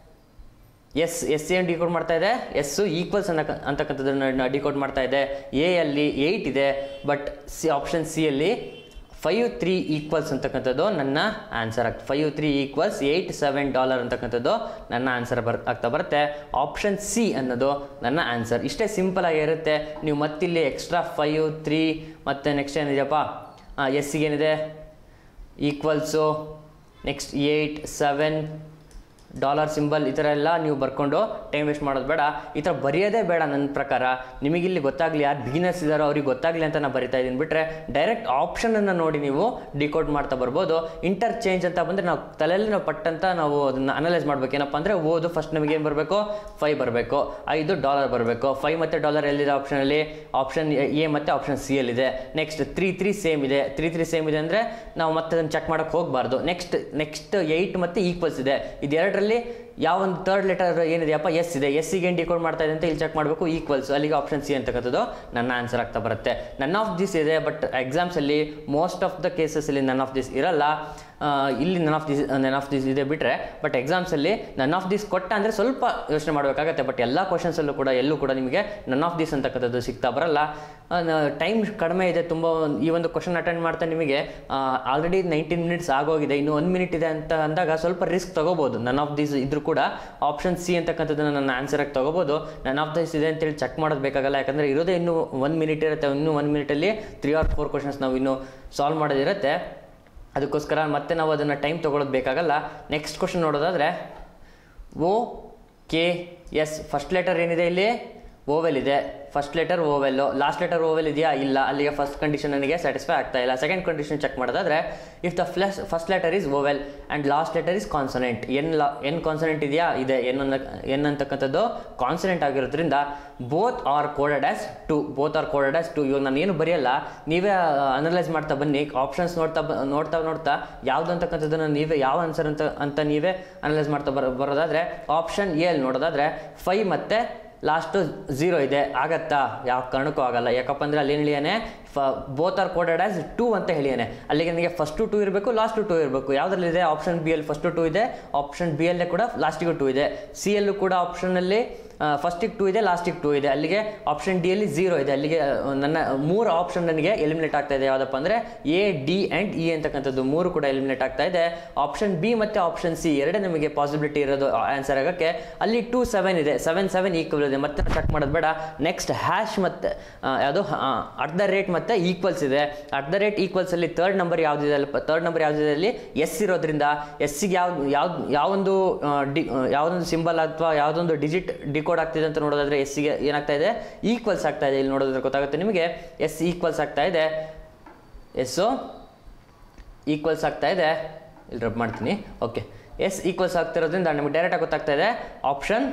ಎಸ್ ಎಸ್ ಏನು ಡಿಕೋಡ್ ಮಾಡ್ತಾ ಇದೆ ಎಸ್ಸು ಈಕ್ವಲ್ಸ್ ಅನ್ನಕ ಅಂತಕ್ಕಂಥದ್ದನ್ನು ಡಿಕೋಡ್ ಮಾಡ್ತಾ ಇದೆ ಎ ಅಲ್ಲಿ ಏಯ್ಟ್ ಇದೆ ಬಟ್ ಸಿ ಆಪ್ಷನ್ ಸಿ ಅಲ್ಲಿ ಫೈವ್ ತ್ರೀ ಈಕ್ವಲ್ಸ್ ಅಂತಕ್ಕಂಥದ್ದು ನನ್ನ ಆನ್ಸರ್ ಆಗ್ತದೆ five three equals eight seven dollar ಅಂತಕ್ಕಂಥದ್ದು ನನ್ನ ಆನ್ಸರ್ ಬರ್ ಆಗ್ತಾ ಬರುತ್ತೆ ಆಪ್ಷನ್ ಸಿ ಅನ್ನೋದು ನನ್ನ ಆನ್ಸರ್ ಇಷ್ಟೇ ಸಿಂಪಲ್ ಆಗಿರುತ್ತೆ ನೀವು ಮತ್ತಿಲ್ಲಿ ಎಕ್ಸ್ಟ್ರಾ ಫೈವ್ ತ್ರೀ ಮತ್ತು ನೆಕ್ಸ್ಟ್ ಏನಿದೆಯಪ್ಪ ಎಸ್ಸಿಗೆ ಏನಿದೆ equals next eight seven dollar symbol ಈ ಥರ ಎಲ್ಲ ನೀವು ಬರ್ಕೊಂಡು ಟೈಮ್ ವೇಸ್ಟ್ ಮಾಡೋದು ಬೇಡ ಈ ಥರ ಬರೆಯೋದೇ ಬೇಡ ನನ್ನ ಪ್ರಕಾರ ನಿಮಗಿಲ್ಲಿ ಗೊತ್ತಾಗಲಿ ಯಾರು ಬಿಗಿನರ್ಸ್ ಇದ್ದಾರೋ ಅವ್ರಿಗೆ ಗೊತ್ತಾಗಲಿ ಅಂತ ನಾನು ಬರಿತಾ ಇದ್ದೀನಿ ಬಿಟ್ಟರೆ ಡೈರೆಕ್ಟ್ ಆಪ್ಷನನ್ನು ನೋಡಿ ನೀವು ಡಿಕೋಡ್ ಮಾಡ್ತಾ ಬರ್ಬೋದು ಇಂಟರ್ಚೇಂಜ್ ಅಂತ ಬಂದರೆ ನಾವು ತಲೆಯಲ್ಲಿ ನಾವು ಪಟ್ಟಂತ ನಾವು ಅದನ್ನು ಅನಲೈಸ್ ಮಾಡ್ಬೇಕು ಏನಪ್ಪ ಅಂದರೆ ಓದು ಫಸ್ಟ್ ನಮಗೆ ಏನು ಬರಬೇಕು ಫೈ ಬರಬೇಕು ಐದು ಡಾಲರ್ ಬರಬೇಕು ಫೈ ಮತ್ತು ಡಾಲರ್ ಎಲ್ಲಿದೆ ಆಪ್ಷನಲ್ಲಿ ಆಪ್ಷನ್ ಎ ಮತ್ತು ಆಪ್ಷನ್ ಸಿ ಎಲ್ಲಿದೆ ನೆಕ್ಸ್ಟ್ ತ್ರೀ ತ್ರೀ ಸೇಮ್ ಇದೆ ತ್ರೀ ತ್ರೀ ಸೇಮ್ ಇದೆ ಅಂದರೆ ನಾವು ಮತ್ತೆ ಅದನ್ನು ಚೆಕ್ ಮಾಡೋಕ್ಕೆ ಹೋಗಬಾರ್ದು ನೆಕ್ಸ್ಟ್ ನೆಕ್ಸ್ಟ್ ಏಯ್ಟ್ ಮತ್ತು ಈಕ್ವಲ್ಸ್ ಇದೆ ಇದೆರಡರಲ್ಲಿ ಯಾವ ಒಂದು ತರ್ಡ್ ಲೆಟರ್ ಏನಿದೆಯಪ್ಪ ಎಸ್ ಇದೆ ಎಸ್ಸಿಗೆ ಏನು ಡಿಕೋಡ್ ಮಾಡ್ತಾ ಇದೆ ಅಂತ ಇಲ್ಲಿ ಚೆಕ್ ಮಾಡಬೇಕು ಈಕ್ವಲ್ಸ್ ಅಲ್ಲಿಗೆ ಆಪ್ಷನ್ ಸಿ ಅಂತಕ್ಕಂಥದ್ದು ನನ್ನ ಆನ್ಸರ್ ಆಗ್ತಾ ಬರುತ್ತೆ ನನ್ ಆಫ್ ದಿಸ್ ಇದೆ ಬಟ್ ಎಕ್ಸಾಮ್ಸಲ್ಲಿ ಮೋಸ್ಟ್ ಆಫ್ ದ ಕೇಸಸಲ್ಲಿ ನನ್ ಆಫ್ ದಿಸ್ ಇರಲ್ಲ ಆ, ಇಲ್ಲಿ none of this none of this ಇದೆ ಬಿಟ್ಟರೆ ಬಟ್ ಎಕ್ಸಾಮ್ಸಲ್ಲಿ ನನ್ ಆಫ್ ದಿಸ್ ಕೊಟ್ಟ ಅಂದರೆ ಸ್ವಲ್ಪ ಯೋಚನೆ ಮಾಡಬೇಕಾಗತ್ತೆ ಬಟ್ ಎಲ್ಲ ಕ್ವಶನ್ಸಲ್ಲೂ ಕೂಡ ಎಲ್ಲೂ ಕೂಡ ನಿಮಗೆ ನನ್ ಆಫ್ ದಿಸ್ ಅಂತಕ್ಕಂಥದ್ದು ಸಿಗ್ತಾ ಬರಲ್ಲ ಟೈಮ್ ಕಡಿಮೆ ಇದೆ ತುಂಬ ಒಂದ್- ಈ ಒಂದು ಕ್ವಶನ್ ಅಟೆಂಡ್ ಮಾಡ್ತಾ ನಿಮಗೆ ಆಲ್ರೆಡಿ ನೈನ್ಟೀನ್ ಮಿನಿಟ್ಸ್ ಆಗೋಗಿದೆ ಇನ್ನು ಒಂದು ಮಿನಿಟ್ ಇದೆ ಅಂತ ಅಂದಾಗ ಸ್ವಲ್ಪ ರಿಸ್ಕ್ ತಗೋಬೋದು ನನ್ ಆಫ್ ದಿಸ್ ಇದ್ರೂ ಕೂಡ ಆಪ್ಷನ್ ಸಿ ಅಂತಕ್ಕಂಥದ್ದನ್ನು ನನ್ನ ಆನ್ಸರಾಗಿ ತೊಗೋಬೋದು ನನ್ ಆಫ್ ದಿಸ್ ಇದೆ ಅಂತೇಳಿ ಚೆಕ್ ಮಾಡೋದು ಬೇಕಾಗಲ್ಲ ಯಾಕಂದರೆ ಇರೋದೇ ಇನ್ನೂ ಒನ್ ಮಿನಿಟ್ ಇರುತ್ತೆ ಇನ್ನೂ ಒನ್ ಮಿನಿಟಲ್ಲಿ ತ್ರೀ ಆರ್ ಫೋರ್ ಕ್ವಶನ್ಸ್ ನಾವು ಇನ್ನೂ ಸಾಲ್ವ್ ಮಾಡೋದಿರುತ್ತೆ ಅದಕ್ಕೋಸ್ಕರ ಮತ್ತೆ ನಾವು ಅದನ್ನು ಟೈಮ್ ತೊಗೊಳೋದು ಬೇಕಾಗಲ್ಲ ನೆಕ್ಸ್ಟ್ ಕ್ವಶನ್ ನೋಡೋದಾದರೆ O K S first letter ಏನಿದೆ ಇಲ್ಲಿ ಓವೆಲ್ ಇದೆ first letter vowel last letter vowel ಇದೆಯಾ ಇಲ್ಲ ಅಲ್ಲಿಗೆ ಫಸ್ಟ್ ಕಂಡೀಷನ್ ನನಗೆ ಸ್ಯಾಟಿಸ್ಫೈ ಆಗ್ತಾ ಇಲ್ಲ ಸೆಕೆಂಡ್ ಕಂಡೀಷನ್ ಚೆಕ್ ಮಾಡೋದಾದ್ರೆ ಇಫ್ ದ ಫ್ಲಸ್ first letter is vowel and last letter is consonant N ಲಾ ಎನ್ ಕಾನ್ಸನೆಂಟ್ ಇದೆಯಾ ಇದೆ ಎನ್ ಅನ್ನ ಎನ್ ಅಂತಕ್ಕಂಥದ್ದು ಕಾನ್ಸನೆಂಟ್ ಆಗಿರೋದ್ರಿಂದ both are coded as two both are coded as two ಇವಾಗ ನಾನು ಏನು ಬರೆಯಲ್ಲ ನೀವೇ ಅನಲೈಸ್ ಮಾಡ್ತಾ ಬನ್ನಿ ಆಪ್ಷನ್ಸ್ ನೋಡ್ತಾ ಬ ನೋಡ್ತಾ ನೋಡ್ತಾ ಯಾವ್ದು ಅಂತಕ್ಕಂಥದ್ದನ್ನು ನೀವೇ ಯಾವ ಆನ್ಸರ್ ಅಂತ ಅಂತ ನೀವೇ ಅನಲೈಸ್ ಮಾಡ್ತಾ ಬರೋ ಬರೋದಾದ್ರೆ ಆಪ್ಷನ್ ಎ ಅಲ್ಲಿ ನೋಡೋದಾದ್ರೆ ಫೈವ್ ಮತ್ತೆ ಲಾಸ್ಟು ಝೀರೋ ಇದೆ ಆಗತ್ತಾ ಯಾವ ಕಾರಣಕ್ಕೂ ಆಗಲ್ಲ ಯಾಕಪ್ಪ ಅಂದರೆ ಅಲ್ಲಿ ಏನು ಹೇಳಿಯಾನೆ ಫ both are coded as two ಅಂತ ಹೇಳಿಯಾನೆ ಅಲ್ಲಿಗೆ ನನಗೆ ಫಸ್ಟು ಟೂ ಇರಬೇಕು ಲಾಸ್ಟು ಟೂ ಇರಬೇಕು ಯಾವುದ್ರಲ್ಲಿದೆ ಆಪ್ಷನ್ ಬಿ ಅಲ್ಲಿ ಫಸ್ಟು ಟೂ ಇದೆ ಆಪ್ಷನ್ ಬಿ ಅಲ್ಲೇ ಕೂಡ ಲಾಸ್ಟಿಗೂ ಟೂ ಇದೆ ಸಿ ಯಲ್ಲೂ ಕೂಡ ಆಪ್ಷನಲ್ಲಿ ಫಸ್ಟಿಗೆ ಟೂ ಇದೆ ಲಾಸ್ಟಿಗೆ ಟೂ ಇದೆ ಅಲ್ಲಿಗೆ ಆಪ್ಷನ್ ಡಿ ಅಲ್ಲಿ ಝೀರೋ ಇದೆ ಅಲ್ಲಿಗೆ ಆ, ನನ್ನ ಮೂರು ಆಪ್ಷನ್ ನನಗೆ ಎಲಿಮಿನೇಟ್ ಆಗ್ತಾ ಇದೆ ಯಾವುದಪ್ಪ ಅಂದರೆ ಎ ಡಿ ಆ್ಯಂಡ್ ಇ ಅಂತಕ್ಕಂಥದ್ದು ಮೂರು ಕೂಡ ಎಲಿಮಿನೇಟ್ ಆಗ್ತಾ ಇದೆ ಆಪ್ಷನ್ ಬಿ ಮತ್ತು ಆಪ್ಷನ್ ಸಿ ಎರಡೇ ನಮಗೆ ಪಾಸಿಬಿಲಿಟಿ ಇರೋದು ಆನ್ಸರ್ ಆಗೋಕ್ಕೆ ಅಲ್ಲಿ ಟೂ ಸೆವೆನ್ ಇದೆ ಸೆವೆನ್ ಸೆವೆನ್ ಈಕ್ವಲ್ ಇದೆ ಮತ್ತೆ ಚೆಕ್ ಮಾಡೋದು ಬೇಡ ನೆಕ್ಸ್ಟ್ ಹ್ಯಾಶ್ ಮತ್ತು ಯಾವುದು ಅಟ್ ದ ರೇಟ್ ಮತ್ತು ಈಕ್ವಲ್ಸ್ ಇದೆ ಅಟ್ ದ ರೇಟ್ ಈಕ್ವಲ್ಸ್ ಅಲ್ಲಿ ಥರ್ಡ್ ನಂಬರ್ ಯಾವುದಿದೆ ಅಲ್ಪ ಥರ್ಡ್ ನಂಬರ್ ಯಾವುದಿದೆ ಅಲ್ಲಿ ಎಸ್ ಇರೋದ್ರಿಂದ ಎಸ್ಸಿಗೆ ಯಾವ ಯಾವ್ದು ಯಾವೊಂದು ಆ, ಡಿ ಆ, ಯಾವುದೊಂದು ಸಿಂಬಲ್ ಅಥವಾ ಯಾವುದೊಂದು ಡಿಜಿಟ್ ಡಿಕೋಡ್ ಆಗ್ತಿದೆ ಅಂತ ನೋಡೋದಾದ್ರೆ ಎಸ್ಸಿಗೆ ಏನಾಗ್ತಾ ಇದೆ ಈಕ್ವಲ್ಸ್ ಆಗ್ತಾ ಇದೆ ಇಲ್ಲಿ ನೋಡೋದ್ರೆ ಗೊತ್ತಾಗುತ್ತೆ ನಿಮಗೆ ಎಸ್ ಈಕ್ವಲ್ಸ್ ಆಗ್ತಾ ಇದೆ ಎಸ್ಸು ಈಕ್ವಲ್ಸ್ ಆಗ್ತಾ ಇದೆ ಇಲ್ಲಿ ರಬ್ ಮಾಡ್ತೀನಿ ಓಕೆ ಎಸ್ ಈಕ್ವಲ್ಸ್ ಆಗ್ತಿರೋದ್ರಿಂದ ನಮಗೆ ಡೈರೆಕ್ಟಾಗಿ ಗೊತ್ತಾಗ್ತಾ ಇದೆ ಆಪ್ಷನ್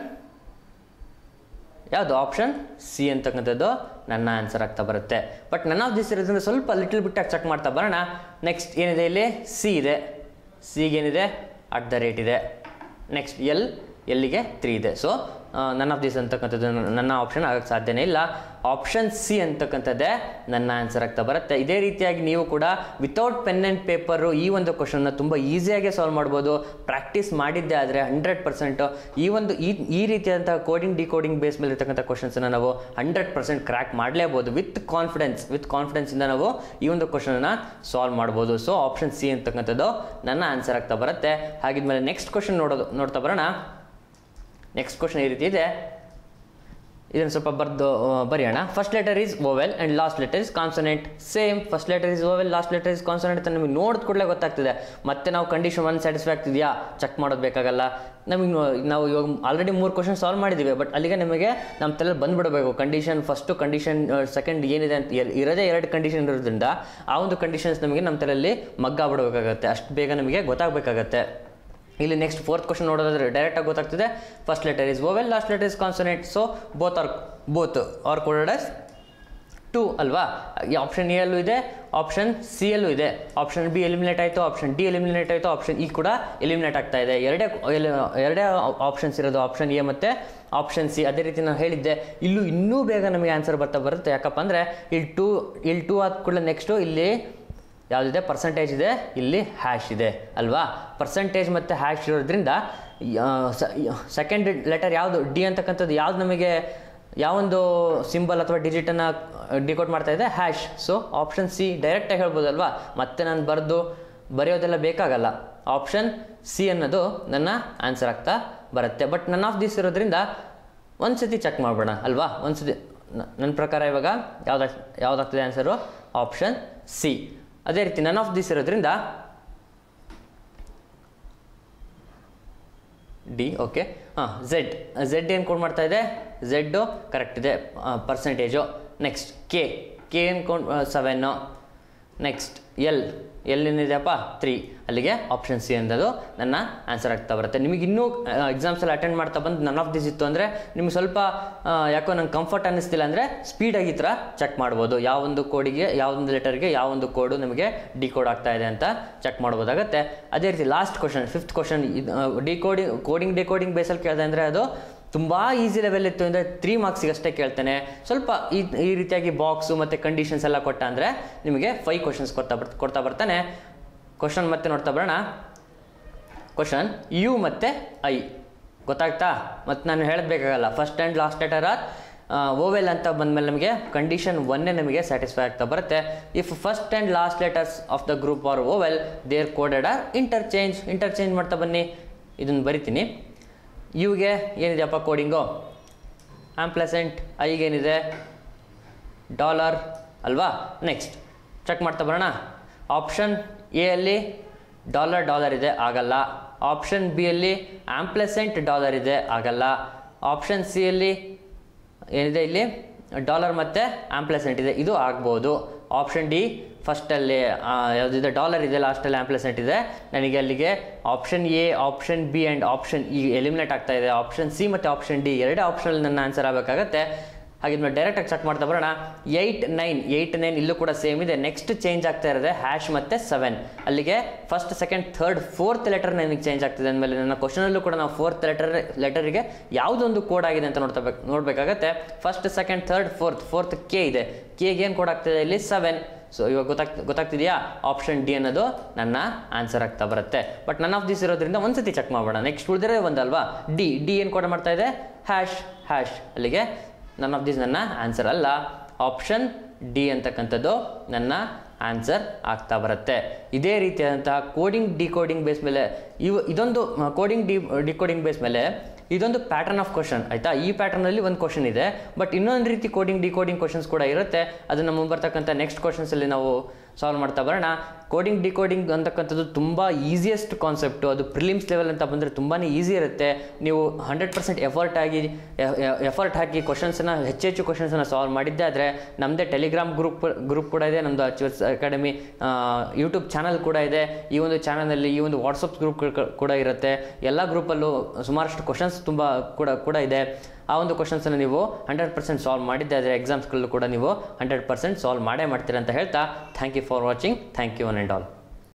ಯಾವುದು ಆಪ್ಷನ್ ಸಿ ಅಂತಕ್ಕಂಥದ್ದು ನನ್ನ ಆನ್ಸರ್ ಆಗ್ತಾ ಬರುತ್ತೆ ಬಟ್ ನನ್ನ ಆಫ್ ದಿಸ್ ಇರೋದ್ರಿಂದ ಸ್ವಲ್ಪ ಲಿಟಲ್ ಬಿಟ್ಟಾಗಿ ಚೆಕ್ ಮಾಡ್ತಾ ಬರೋಣ ನೆಕ್ಸ್ಟ್ ಏನಿದೆ ಇಲ್ಲಿ ಸಿ ಇದೆ ಸಿಗೆ ಏನಿದೆ ಅಟ್ ದ ರೇಟ್ ಇದೆ ನೆಕ್ಸ್ಟ್ ಎಲ್ ಎಲ್ಲಿಗೆ ತ್ರೀ ಇದೆ ಸೊ ನನ್ ಆಫ್ ದಿಸ್ ಅಂತಕ್ಕಂಥದ್ದು ನನ್ನ ಆಪ್ಷನ್ ಆಗಕ್ಕೆ ಸಾಧ್ಯನೇ ಇಲ್ಲ ಆಪ್ಷನ್ ಸಿ ಅಂತಕ್ಕಂಥದ್ದೇ ನನ್ನ ಆನ್ಸರ್ ಆಗ್ತಾ ಬರುತ್ತೆ ಇದೇ ರೀತಿಯಾಗಿ ನೀವು ಕೂಡ ವಿತೌಟ್ ಪೆನ್ ಆ್ಯಂಡ್ ಪೇಪರು ಈ ಒಂದು ಕ್ವಶನ್ನ ತುಂಬ ಈಸಿಯಾಗಿ ಸಾಲ್ವ್ ಮಾಡ್ಬೋದು ಪ್ರಾಕ್ಟೀಸ್ ಮಾಡಿದ್ದೆ ಆದರೆ ಹಂಡ್ರೆಡ್ ಪರ್ಸೆಂಟು ಈ ಒಂದು ಈ ಈ ರೀತಿಯಾದಂಥ ಕೋಡಿಂಗ್ ಡಿಕೋಡಿಂಗ್ ಬೇಸ್ ಮೇಲೆ ಇರ್ತಕ್ಕಂಥ ಕ್ವಶನ್ಸನ್ನು ನಾವು ಹಂಡ್ರೆಡ್ ಪರ್ಸೆಂಟ್ ಕ್ರ್ಯಾಕ್ ಮಾಡಲೇಬೋದು ವಿತ್ ಕಾನ್ಫಿಡೆನ್ಸ್ ವಿತ್ ಕಾನ್ಫಿಡೆನ್ಸಿಂದ ನಾವು ಈ ಒಂದು ಕ್ವಶನನ್ನು ಸಾಲ್ವ್ ಮಾಡ್ಬೋದು ಸೊ ಆಪ್ಷನ್ ಸಿ ಅಂತಕ್ಕಂಥದ್ದು ನನ್ನ ಆನ್ಸರ್ ಆಗ್ತಾ ಬರುತ್ತೆ ಹಾಗಿದ್ಮೇಲೆ ನೆಕ್ಸ್ಟ್ ಕ್ವಶನ್ ನೋಡೋದು ನೋಡ್ತಾ ಬರೋಣ ನೆಕ್ಸ್ಟ್ ಕ್ವಶನ್ ಈ ರೀತಿ ಇದೆ ಇದನ್ನು ಸ್ವಲ್ಪ ಬರ್ದು ಆ, ಬರೆಯೋಣ first letter is vowel and last letter is consonant same first letter is vowel last letter is consonant ಅಂತ ನಮಗೆ ನೋಡಿದ ಕೂಡಲೇ ಗೊತ್ತಾಗ್ತದೆ ಮತ್ತೆ ನಾವು ಕಂಡೀಷನ್ ಒನ್ ಸ್ಯಾಟಿಸ್ಫೈ ಆಗ್ತಿದೆಯಾ ಚೆಕ್ ಮಾಡೋದು ಬೇಕಾಗಲ್ಲ ನಮಗೆ ನಾವು ಇವಾಗ ಆಲ್ರೆಡಿ ಮೂರು ಕ್ವಶನ್ ಸಾಲ್ವ್ ಮಾಡಿದ್ದೀವಿ ಬಟ್ ಅಲ್ಲಿಗೆ ನಮಗೆ ನಮ್ಮ ತಲೆ ಬಂದ್ಬಿಡಬೇಕು ಕಂಡೀಷನ್ ಫಸ್ಟು ಕಂಡೀಷನ್ ಸೆಕೆಂಡ್ ಏನಿದೆ ಅಂತ ಎರ್- ಇರೋದೇ ಎರಡು ಕಂಡೀಷನ್ ಇರೋದ್ರಿಂದ ಆ ಒಂದು ಕಂಡೀಷನ್ಸ್ ನಮಗೆ ನಮ್ಮ ತಲೆಯಲ್ಲಿ ಮಗ್ಗಾಗ್ಬಿಡ್ಬೇಕಾಗತ್ತೆ ಅಷ್ಟು ಬೇಗ ನಮಗೆ ಗೊತ್ತಾಗಬೇಕಾಗತ್ತೆ ಇಲ್ಲಿ ನೆಕ್ಸ್ಟ್ ಫೋರ್ತ್ ಕ್ವಶನ್ ನೋಡೋದಾದ್ರೆ ಡೈರೆಕ್ಟಾಗಿ ಗೊತ್ತಾಗ್ತಿದೆ first letter is vowel last letter is consonant so both are both are coded as two ಅಲ್ವಾ ಈ ಆಪ್ಷನ್ ಎ ಅಲ್ಲೂ ಇದೆ ಆಪ್ಷನ್ ಸಿ ಅಲ್ಲೂ ಇದೆ ಆಪ್ಷನ್ ಬಿ ಎಲಿಮಿನೇಟ್ ಆಯಿತು ಆಪ್ಷನ್ ಡಿ ಎಲಿಮಿನೇಟ್ ಆಯಿತು ಆಪ್ಷನ್ ಇ ಕೂಡ ಎಲಿಮಿನೇಟ್ ಆಗ್ತಾ ಇದೆ ಎರಡೇ ಎಲ್- ಎರಡೇ ಆಪ್ಷನ್ಸ್ ಇರೋದು ಆಪ್ಷನ್ ಎ ಮತ್ತು ಆಪ್ಷನ್ ಸಿ ಅದೇ ರೀತಿ ನಾನು ಹೇಳಿದ್ದೆ ಇಲ್ಲೂ ಇನ್ನೂ ಬೇಗ ನಮಗೆ ಆನ್ಸರ್ ಬರ್ತಾ ಬರುತ್ತೆ ಯಾಕಪ್ಪ ಅಂದರೆ ಇಲ್ಲಿ ಟೂ ಇಲ್ಲಿ ಟೂ ಆದ ಕೂಡಲೇ ನೆಕ್ಸ್ಟು ಇಲ್ಲಿ ಯಾವುದಿದೆ ಪರ್ಸೆಂಟೇಜ್ ಇದೆ ಇಲ್ಲಿ ಹ್ಯಾಶ್ ಇದೆ ಅಲ್ವಾ ಪರ್ಸೆಂಟೇಜ್ ಮತ್ತು ಹ್ಯಾಶ್ ಇರೋದ್ರಿಂದ ಸೆಕೆಂಡ್ ಲೆಟರ್ ಯಾವುದು ಡಿ ಅಂತಕ್ಕಂಥದ್ದು ಯಾವ್ದು ನಮಗೆ ಯಾವೊಂದು ಸಿಂಬಲ್ ಅಥವಾ ಡಿಜಿಟನ್ನು ಡಿಕೋಡ್ ಮಾಡ್ತಾ ಇದೆ ಹ್ಯಾಶ್ ಸೊ ಆಪ್ಷನ್ ಸಿ ಡೈರೆಕ್ಟಾಗಿ ಹೇಳ್ಬೋದಲ್ವಾ ಮತ್ತೆ ನಾನು ಬರೆದು ಬರೆಯೋದೆಲ್ಲ ಬೇಕಾಗಲ್ಲ ಆಪ್ಷನ್ ಸಿ ಅನ್ನೋದು ನನ್ನ ಆನ್ಸರ್ ಆಗ್ತಾ ಬರುತ್ತೆ ಬಟ್ ನನ್ ಆಫ್ ದಿಸ್ ಇರೋದ್ರಿಂದ ಒಂದು ಸತಿ ಚೆಕ್ ಮಾಡೋಣ ಅಲ್ವಾ ಒಂದು ಸತಿ ನನ್ನ ಪ್ರಕಾರ ಇವಾಗ ಯಾವ್ದು ಯಾವುದಾಗ್ತದೆ ಆನ್ಸರು ಆಪ್ಷನ್ ಸಿ ಅದೇ ರೀತಿ ನನ್ ಆಫ್ ದಿಸ್ ಇರೋದ್ರಿಂದ ಡಿ ಓಕೆ ಹಾಂ ಝೆಡ್ ಝೆಡ್ ಏನು ಕೋಡ್ ಮಾಡ್ತಾ ಇದೆ ಝೆಡ್ಡು ಕರೆಕ್ಟ್ ಇದೆ ಪರ್ಸೆಂಟೇಜು ನೆಕ್ಸ್ಟ್ ಕೆ ಕೆ ಏನು code seven next L L ಏನಿದೆಯಪ್ಪ ತ್ರೀ ಅಲ್ಲಿಗೆ ಆಪ್ಷನ್ ಸಿ ಅನ್ನೋದು ನನ್ನ ಆನ್ಸರ್ ಆಗ್ತಾ ಬರುತ್ತೆ ನಿಮಗೆ ಇನ್ನೂ ಎಕ್ಸಾಮ್ಸ್ ಎಲ್ಲ ಅಟೆಂಡ್ ಮಾಡ್ತಾ ಬಂದು ನನ್ ಆಫ್ ದಿಸ್ ಇತ್ತು ಅಂದರೆ ನಿಮ್ಗೆ ಸ್ವಲ್ಪ ಆ, ಯಾಕೋ ನಂಗೆ ಕಂಫರ್ಟ್ ಅನ್ನಿಸ್ತಿಲ್ಲ ಅಂದರೆ ಸ್ಪೀಡಾಗಿ ಈ ಥರ ಚೆಕ್ ಮಾಡ್ಬೋದು ಯಾವೊಂದು ಕೋಡಿಗೆ ಯಾವೊಂದು ಲೆಟರ್ಗೆ ಯಾವೊಂದು ಕೋಡು ನಮಗೆ ಡಿ ಕೋಡ್ ಆಗ್ತಾ ಇದೆ ಅಂತ ಚೆಕ್ ಮಾಡ್ಬೋದಾಗತ್ತೆ ಅದೇ ರೀತಿ last question fifth question D coding coding decoding ಬೇಸಲ್ಲಿ ಕೇಳಿದೆ ಅಂದರೆ ಅದು ತುಂಬ ಈಸಿ ಲೆವೆಲ್ ಇತ್ತು ಅಂದರೆ ತ್ರೀ ಮಾರ್ಕ್ಸಿಗೆ ಅಷ್ಟೇ ಕೇಳ್ತಾನೆ ಸ್ವಲ್ಪ ಈ ಈ ರೀತಿಯಾಗಿ ಬಾಕ್ಸು ಮತ್ತು ಕಂಡೀಷನ್ಸ್ ಎಲ್ಲ ಕೊಟ್ಟ ಅಂದರೆ ನಿಮಗೆ ಫೈವ್ ಕ್ವಶನ್ಸ್ ಕೊಡ್ತಾ ಬರ್ ಕೊಡ್ತಾ ಬರ್ತಾನೆ ಕ್ವಶನ್ ಮತ್ತೆ ನೋಡ್ತಾ ಬರೋಣ ಕ್ವಶನ್ ಯು ಮತ್ತು ಐ ಗೊತ್ತಾಗ್ತಾ ಮತ್ತು ನಾನು ಹೇಳಬೇಕಾಗಲ್ಲ first and last letter are vowel ಅಂತ ಬಂದಮೇಲೆ ನಮಗೆ ಕಂಡೀಷನ್ ಒನ್ನೇ ನಮಗೆ ಸ್ಯಾಟಿಸ್ಫೈ ಆಗ್ತಾ ಬರುತ್ತೆ if first and last letters of the group are vowel there coded are interchange interchange ಮಾಡ್ತಾ ಬನ್ನಿ ಇದನ್ನು ಬರಿತೀನಿ ಯುಗೆ ಏನಿದೆಯಪ್ಪ ಕೋಡಿಂಗು ಆಂಪ್ಲೆಸೆಂಟ್ ಐಗೇನಿದೆ ಡಾಲರ್ ಅಲ್ವಾ ನೆಕ್ಸ್ಟ್ ಚೆಕ್ ಮಾಡ್ತಾ ಬರೋಣ ಆಪ್ಷನ್ ಎ ಅಲ್ಲಿ ಡಾಲರ್ ಡಾಲರ್ ಇದೆ ಆಗಲ್ಲ ಆಪ್ಷನ್ ಬಿ ಅಲ್ಲಿ ಆಂಪ್ಲೆಸೆಂಟ್ ಡಾಲರ್ ಇದೆ ಆಗಲ್ಲ ಆಪ್ಷನ್ ಸಿ ಅಲ್ಲಿ ಏನಿದೆ ಇಲ್ಲಿ ಡಾಲರ್ ಮತ್ತು ಆಂಪ್ಲೆಸೆಂಟ್ ಇದೆ ಇದು ಆಗ್ಬೋದು ಆಪ್ಷನ್ ಡಿ ಫಸ್ಟಲ್ಲಿ ಯಾವುದಿದೆ ಡಾಲರ್ ಇದೆ ಲಾಸ್ಟಲ್ಲಿ ಆಂಪ್ಲೆಸೆಂಟ್ ಇದೆ ನನಗೆ ಅಲ್ಲಿಗೆ option A option B and option E eliminate ಆಗ್ತಾ ಇದೆ ಆಪ್ಷನ್ ಸಿ ಮತ್ತು ಆಪ್ಷನ್ ಡಿ ಎರಡೇ ಆಪ್ಷನಲ್ಲಿ ನನ್ನ ಆನ್ಸರ್ ಆಗಬೇಕಾಗತ್ತೆ ಹಾಗಿದ್ಮೇಲೆ ಡೈರೆಕ್ಟಾಗಿ ಚೆಕ್ ಮಾಡ್ತಾ ಬರೋಣ ಏಯ್ಟ್ ನೈನ್ ಏಯ್ಟ್ ನೈನ್ ಇಲ್ಲೂ ಕೂಡ ಸೇಮ್ ಇದೆ ನೆಕ್ಸ್ಟ್ ಚೇಂಜ್ ಆಗ್ತಾ ಇರೋದೆ ಹ್ಯಾಶ್ ಮತ್ತು ಸೆವೆನ್ ಅಲ್ಲಿಗೆ first second third fourth letter ನನಗೆ ಚೇಂಜ್ ಆಗ್ತಿದೆ ಅಂದಮೇಲೆ ನನ್ನ ಕ್ವಶನಲ್ಲೂ ಕೂಡ ನಾವು ಫೋರ್ತ್ ಲೆಟರ್ ಲೆಟರಿಗೆ ಯಾವುದೊಂದು ಕೋಡ್ ಆಗಿದೆ ಅಂತ ನೋಡ್ತಾ ನೋಡಬೇಕಾಗತ್ತೆ first second third fourth fourth K ಇದೆ ಕೆಗೆ ಏನು ಕೋಡ್ ಆಗ್ತಿದೆ ಇಲ್ಲಿ ಸೆವೆನ್ ಸೊ ಇವಾಗ ಗೊತ್ತಾಗ್ ಗೊತ್ತಾಗ್ತಿದೆಯಾ ಆಪ್ಷನ್ ಡಿ ಅನ್ನೋದು ನನ್ನ ಆನ್ಸರ್ ಆಗ್ತಾ ಬರುತ್ತೆ ಬಟ್ ನನ್ ಆಫ್ ದಿಸ್ ಇರೋದ್ರಿಂದ ಒಂದ್ಸತಿ ಚೆಕ್ ಮಾಡೋಣ ನೆಕ್ಸ್ಟ್ ಉಳಿದಿರೋ ಒಂದಲ್ವಾ ಡಿ ಡಿ ಏನು ಕೋಡ್ ಮಾಡ್ತಾ ಇದೆ ಹ್ಯಾಶ್ ಹ್ಯಾಶ್ ಅಲ್ಲಿಗೆ ನನ್ ಆಫ್ ದಿಸ್ ನನ್ನ ಆನ್ಸರ್ ಅಲ್ಲ ಆಪ್ಷನ್ ಡಿ ಅಂತಕ್ಕಂಥದ್ದು ನನ್ನ ಆನ್ಸರ್ ಆಗ್ತಾ ಬರುತ್ತೆ ಇದೇ ರೀತಿಯಾದಂತಹ ಕೋಡಿಂಗ್ ಡಿಕೋಡಿಂಗ್ ಬೇಸ್ ಮೇಲೆ ಇವು ಇದೊಂದು ಕೋಡಿಂಗ್ ಡಿ ಡಿಕೋಡಿಂಗ್ ಬೇಸ್ ಮೇಲೆ ಇದೊಂದು ಪ್ಯಾಟರ್ನ್ ಆಫ್ ಕ್ವಶನ್ ಆಯಿತಾ ಈ ಪ್ಯಾಟರ್ನಲ್ಲಿ ಒಂದು ಕ್ವಶನ್ ಇದೆ ಬಟ್ ಇನ್ನೊಂದು ರೀತಿ ಕೋಡಿಂಗ್ ಡಿಕೋಡಿಂಗ್ ಕ್ವಶನ್ಸ್ ಕೂಡ ಇರುತ್ತೆ ಅದನ್ನು ಮುಂಬರ್ತಕ್ಕಂಥ ನೆಕ್ಸ್ಟ್ ಕ್ವಶನ್ಸಲ್ಲಿ ನಾವು ಸಾಲ್ವ್ ಮಾಡ್ತಾ ಬರೋಣ ಕೋಡಿಂಗ್ ಡಿಕೋಡಿಂಗ್ ಅಂತಕ್ಕಂಥದ್ದು ತುಂಬ ಈಸಿಯೆಸ್ಟ್ ಕಾನ್ಸೆಪ್ಟು ಅದು ಪ್ರಿಲಿಮ್ಸ್ ಲೆವೆಲ್ ಅಂತ ಬಂದರೆ ತುಂಬಾ ಈಸಿ ಇರುತ್ತೆ ನೀವು ಹಂಡ್ರೆಡ್ ಪರ್ಸೆಂಟ್ ಎಫರ್ಟ್ ಆಗಿ ಎಫರ್ಟ್ ಹಾಕಿ ಕ್ವಶನ್ಸನ್ನ ಹೆಚ್ಚೆಚ್ಚು ಕ್ವಶನ್ಸನ್ನು ಸಾಲ್ವ್ ಮಾಡಿದ್ದೆ ಆದರೆ ನಮ್ಮದೇ ಟೆಲಿಗ್ರಾಮ್ ಗ್ರೂಪ್ ಗ್ರೂಪ್ ಕೂಡ ಇದೆ ನಮ್ಮದು ಅಚೀವರ್ಸ್ ಅಕಾಡೆಮಿ ಯೂಟ್ಯೂಬ್ ಚಾನಲ್ ಕೂಡ ಇದೆ ಈ ಒಂದು ಚಾನಲ್ನಲ್ಲಿ ಈ ಒಂದು ವಾಟ್ಸಪ್ ಗ್ರೂಪ್ ಕೂಡ ಇರುತ್ತೆ ಎಲ್ಲ ಗ್ರೂಪಲ್ಲೂ ಸುಮಾರಷ್ಟು ಕ್ವಶನ್ಸ್ ತುಂಬ ಕೂಡ ಕೂಡ ಇದೆ ಆ ಒಂದು ಕ್ವಶನ್ಸನ್ನು ನೀವು ಹಂಡ್ರೆಡ್ ಪರ್ಸೆಂಟ್ ಸಾಲ್ವ್ ಮಾಡಿದ್ದೆ ಆದರೆ ಎಕ್ಸಾಮ್ಸ್ಗಳಲ್ಲೂ ಕೂಡ ನೀವು ಹಂಡ್ರೆಡ್ ಪರ್ಸೆಂಟ್ ಸಾಲ್ವ್ ಮಾಡೇ ಮಾಡ್ತೀರಾ ಅಂತ ಹೇಳ್ತಾ thank you for watching thank you one and all